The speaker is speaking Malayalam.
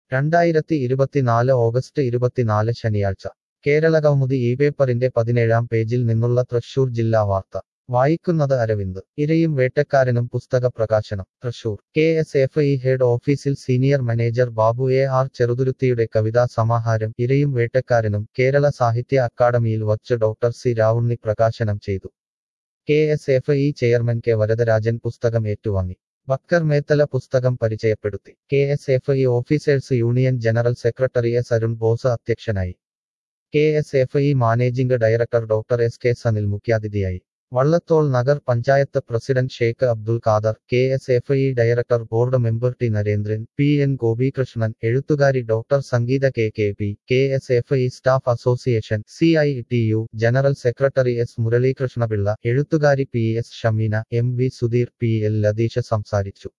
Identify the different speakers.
Speaker 1: രണ്ടായിരത്തി ഇരുപത്തിനാല് ഓഗസ്റ്റ് ഇരുപത്തിനാല് ശനിയാഴ്ച കേരളകൗമുദി ഈ പേപ്പറിന്റെ പതിനേഴാം പേജിൽ നിന്നുള്ള തൃശൂർ ജില്ലാ വാർത്ത വായിക്കുന്നത് അരവിന്ദ് ഇരയും വേട്ടക്കാരനും പുസ്തക പ്രകാശനം Thrissur K S F E head ഓഫീസിൽ senior manager Babu A R ചെറുതുരുത്തിയുടെ കവിതാ സമാഹാരം ഇരയും വേട്ടക്കാരനും കേരള സാഹിത്യ അക്കാദമിയിൽ വച്ച് ഡോക്ടർ സി രാവുണ്ണി പ്രകാശനം ചെയ്തു K S F E chairman K Varadarajan പുസ്തകം ഏറ്റുവാങ്ങി ബക്കർ മേത്തല പുസ്തകം പരിചയപ്പെടുത്തി K S F E officers union general secretary S Arun Bose അധ്യക്ഷനായി K S F E managing director doctor S K Sanil മുഖ്യാതിഥിയായി Vallathol Nagar panchayat president Sheikh Abdul Khader K S F E director board member T Narendran P N Gopikrishnan എഴുത്തുകാരി doctor Sangeetha K K P K S F E staff association C I T U general secretary S Muralikrishnapillai എഴുത്തുകാരി P S Shameena M V Sudheer P L Latheesha സംസാരിച്ചു